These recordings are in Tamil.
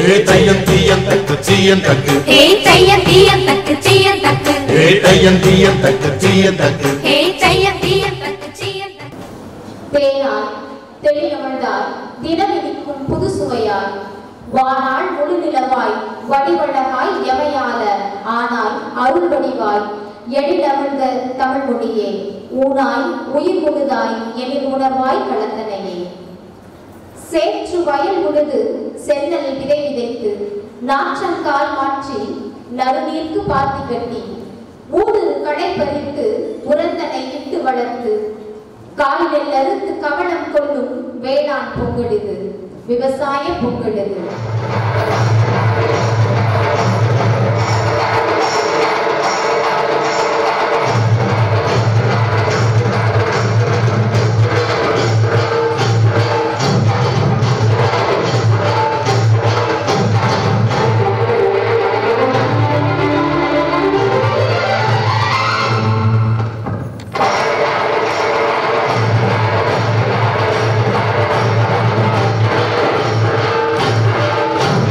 ஏ தையன் தீயன் தக்கு சீயன் தக்கு ஹே தைய தீய தக்கு சீய தக்கு ஏ தையன் தீயன் தக்கு சீயன் தக்கு ஹே தைய தீய தக்கு சீய தக்கு தேனாய் தெளியவழ்ந்தாய் தினமிடிக்கும் புது சுவையாய் வானாள் முழு நிலவாய் வடிவழகாய் எமையால ஆனாய் அருள் வடிவாய் எழிலமிழ்ந்த தமிழ் மொழியே ஊனாய் உயிர் முழுதாய் எனில் உணர்வாய் கலந்தனையே சேற்று வயல் உழுது சென்னல் விதை விதைத்து நாற்றங்கால் மாற்றி நறுநீர்க்கு பாத்தி கட்டி மூடு கடை பறித்து உரந்தனை இட்டு வளர்த்து கால் நெல் அறுத்து கவனம் கொள்ளும் வேளாண் பொங்கலிது விவசாய பொங்கலிது ஏ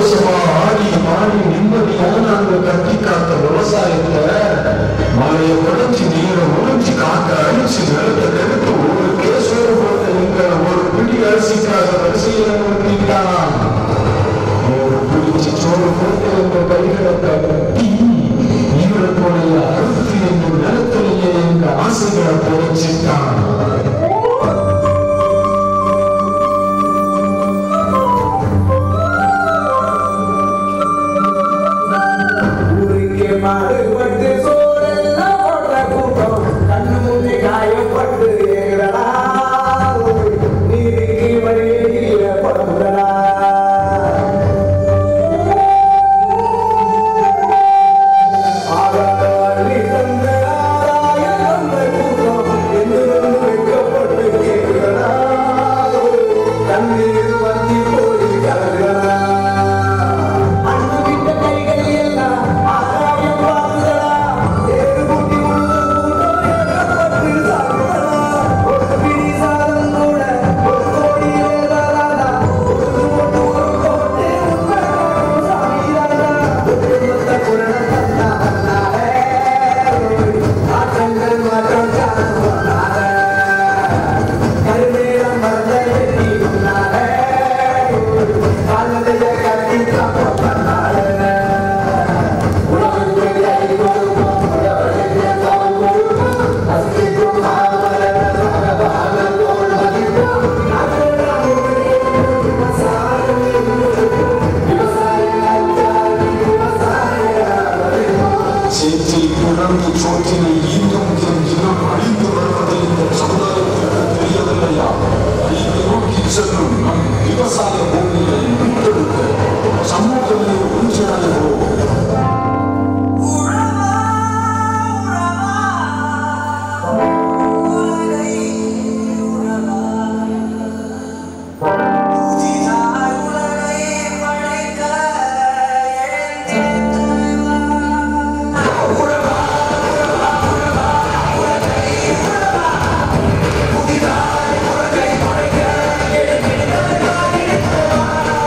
சந்தோஷமா ஆடி மாடி நிம்மதியான அந்த கட்டி காத்த விவசாயத்தை மழையை உடைச்சு நீரை உடைச்சு காக்க அழிச்சு நிலத்தை கெடுத்து ஒரு கேசோடு போட்ட இந்த ஒரு பிடி அரிசிக்காக வரிசையில் நிறுத்திட்டான் ஒரு பிடிச்சு சோறு போட்டு இந்த கைகளை கட்டி இவர்களுடைய அறுத்து என்ற நிலத்திலேயே எங்க ஆசைகளை புதைச்சிட்டான் ஊருக்கே மாடுபட்டு சோறெல்லாம் போடுற கூட்டம் கண்ணு மூஞ்சி காயப்பட்டு ஏறடா நீதிக்கு வழியில படுறடா ஆகாரி தந்த ஆராய தந்த கூட்டம் என்று வைக்கப்பட்டு கேட்கிறடா கண்ணீர் வந்தி போய் கலகிறடா அண்ணு விட்ட கைகள் எல்லாம் ஆகாயம் பார்த்துடா ஏறு கூட்டி உள்ள கூட்டம் ஏகப்பட்டு சாகுதடா ஒரு பிடி சாதம் கூட ஒரு கோடி ஏறாதா ஒரு போட்டு ஒரு கோட்டை உண்மை சாமிதாடா ஒத்த குரண தந்தா வந்தாரே ஆற்றங்கள் மாற்றம் சார்ந்தாரே கருவேலம் மறந்த வெற்றி உன்னாரே கால்நடைய கட்டி காப்பாற்றாரே உலகத்தில் அறிவுறும் உலகத்தில் தாழ்வுறும் அஸ்தித்வம் ஆவர சகபாகம் தோல் மதிப்போம் சேற்றில் புணர்ந்து சோற்றினை ஈண்டும் இனம் அழிந்து வருவது இந்த சமுதாயத்திற்கு தெரியவில்லையா அழிந்து நோக்கி செல்லும் நம் விவசாய பூமியை மீட்டெடுக்க சமூகமே ஒன்றிணைவோம் உலகை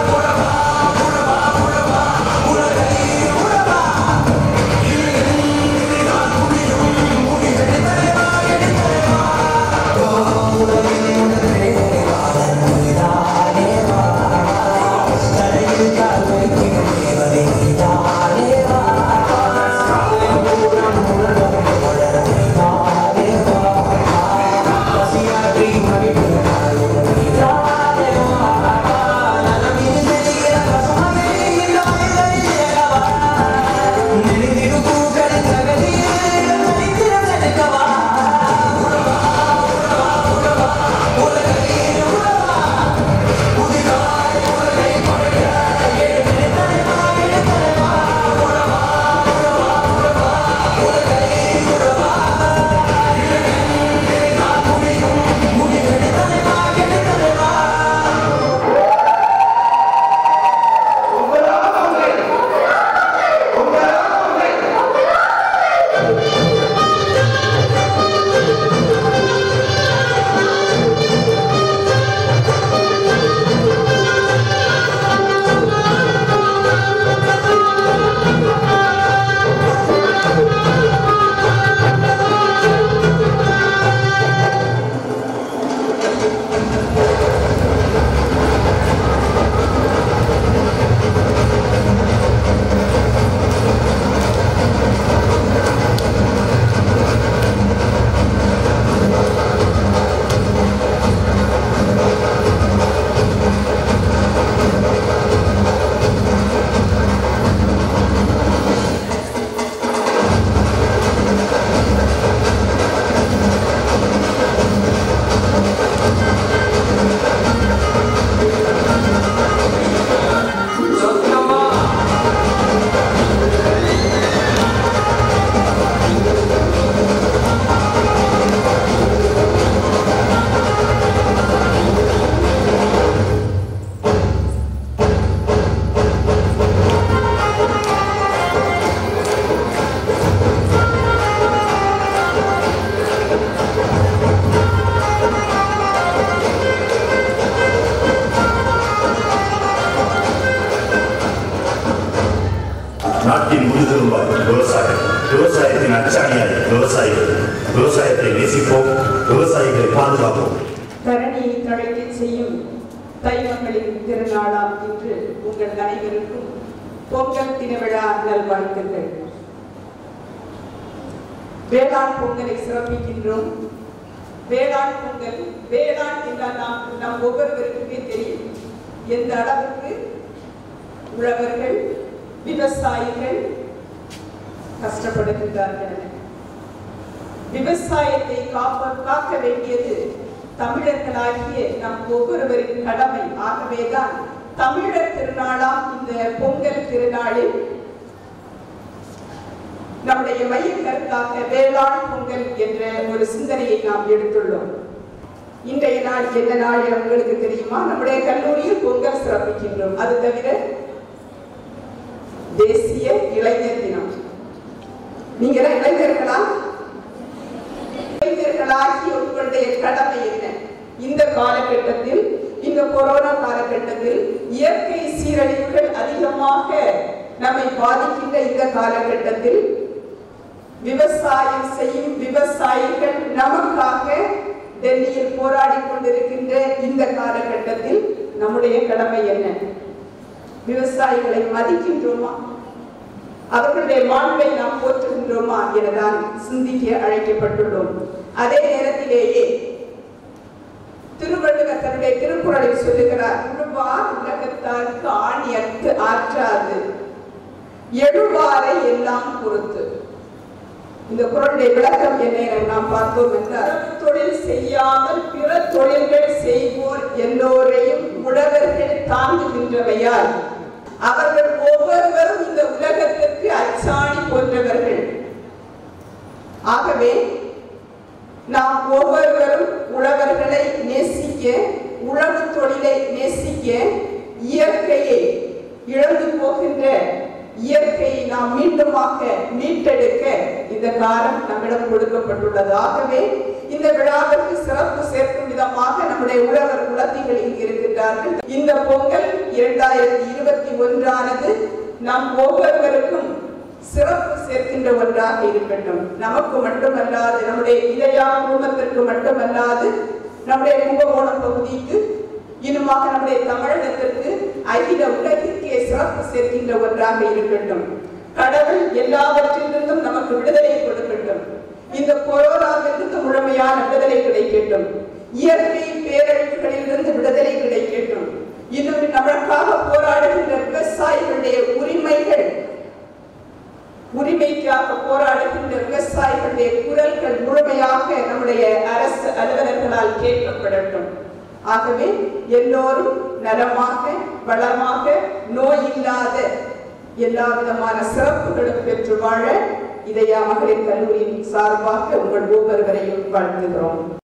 நாட்டின் முதுகெலும்பாய் விவசாயம் விவசாயத்தின் அச்சாணியாய் விவசாயிகள் விவசாயத்தை நேசிப்போம் விவசாயிகளை பாதுகாப்போம் தரணியை தழைக்க செய்யும் தைமகளின் திருநாளாம் இன்று உங்கள் அனைவருக்கும் பொங்கல் திருவிழா நல்வாழ்த்துக்கள் வேளாண் பொங்கலை சிறப்பிக்கின்றோம் வேளாண் பொங்கல் வேளாண் என்றால் நாம் நம் ஒவ்வொருவருக்குமே தெரியும் எந்த அளவுக்கு உழவர்கள் விவசாயிகள் கஷ்டப்படுகின்றார்கள் என. விவசாயத்தை காப்ப காக்க வேண்டியது தமிழர்களாகிய நம் ஒவ்வொருவரின் கடமை ஆகவேதான் தமிழர் திருநாளாம் இந்த பொங்கல் திருநாளில் நம்முடைய மைய கருத்தாக வேளாண் பொங்கல் என்ற ஒரு சிந்தனையை நாம் எடுத்துள்ளோம் இன்றைய நாள் என்ன நாள் என உங்களுக்கு தெரியுமா நம்முடைய கல்லூரியில் பொங்கல் சிறப்பிக்கின்றோம் அது தவிர தேசிய இளைஞர் தினம் நீங்க எல்லாம் இளைஞர்களா இளைஞர்களாகிய உங்களுடைய கடமை என்ன இந்த காலகட்டத்தில் இந்த கொரோனா காலகட்டத்தில் இயற்கை சீரழிவுகள் அதிகமாக நம்மை பாதிக்கின்ற இந்த காலகட்டத்தில் விவசாயம் செய்யும் விவசாயிகள் நமக்காக டெல்லியில் போராடி கொண்டிருக்கின்ற இந்த காலகட்டத்தில் நம்முடைய கடமை என்ன விவசாயிகளை மதிக்கின்றோமா அவர்களுடைய மாண்பை நாம் போற்றுகின்றோமா எனதான் சிந்திக்க அழைக்கப்பட்டுள்ளோம் அதே நேரத்திலேயே திருவள்ளுவர் தன்னுடைய திருக்குறளில் சொல்லுகிறார் உழுவார் உலகத்தாருக்கு ஆணியற்று ஆற்றாது எழுவாரை எல்லாம் பொறுத்து இந்த குரலுடைய விளக்கம் என்ன என நாம் பார்த்தோம் என்றால் தொழில் செய்யாமல் பிற தொழில்கள் செய்வோர் எல்லோரையும் உழவர்கள் தாங்குகின்றவையால் அவர்கள் ஒவ்வொருவரும் இந்த உலகத்திற்கு அச்சாணி போன்றவர்கள் ஆகவே நாம் ஒவ்வொருவரும் உழவர்களை நேசிக்க உழவு தொழிலை நேசிக்க இயற்கையை இழந்து போகின்ற இயற்கையை நாம் மீண்டுமாக மீட்டெடுக்க இந்த காலம் நம்மிடம் கொடுக்கப்பட்டுள்ளது ஆகவே இந்த விழாவிற்கு சிறப்பு சேர்க்கும் விதமாக நம்முடைய உழவர் குழந்தைகள் இங்கு இருக்கின்றார்கள் இந்த பொங்கல் இரண்டாயிரத்தி இருபத்தி ஒன்றானது நம் ஒவ்வொருவருக்கும் சிறப்பு சேர்க்கின்ற ஒன்றாக இருக்கட்டும் நமக்கு மட்டுமல்லாது நம்முடைய இளையா குடும்பத்திற்கு மட்டுமல்லாது நம்முடைய கும்பகோணம் பகுதிக்கு இன்னுமாக நம்முடைய தமிழகத்திற்கு அகில உலகிற்கே சிறப்பு சேர்க்கின்ற ஒன்றாக இருக்கட்டும் கடவுள் எல்லாவற்றிலிருந்தும் நமக்கு விடுதலை கொடுக்கட்டும் இந்த கொரோனாவிலிருந்து முழுமையான விடுதலை கிடைக்கட்டும் இயற்கை பேரழிவுகளிலிருந்து விடுதலை கிடைக்கட்டும் இன்னும் நமக்காக போராடுகின்ற விவசாயிகளுடைய உரிமைகள் உரிமைக்காக போராடுகின்ற விவசாயிகளுடைய குரல்கள் முழுமையாக நம்முடைய அரசு அலுவலர்களால் கேட்கப்படட்டும் ஆகவே எல்லோரும் நலமாக வளமாக நோய் இல்லாத எல்லா விதமான சிறப்புகளும் பெற்று வாழ இதயா மகளிர் கல்லூரியின் சார்பாக உங்கள் ஒவ்வொருவரையும் வாழ்த்துகிறோம்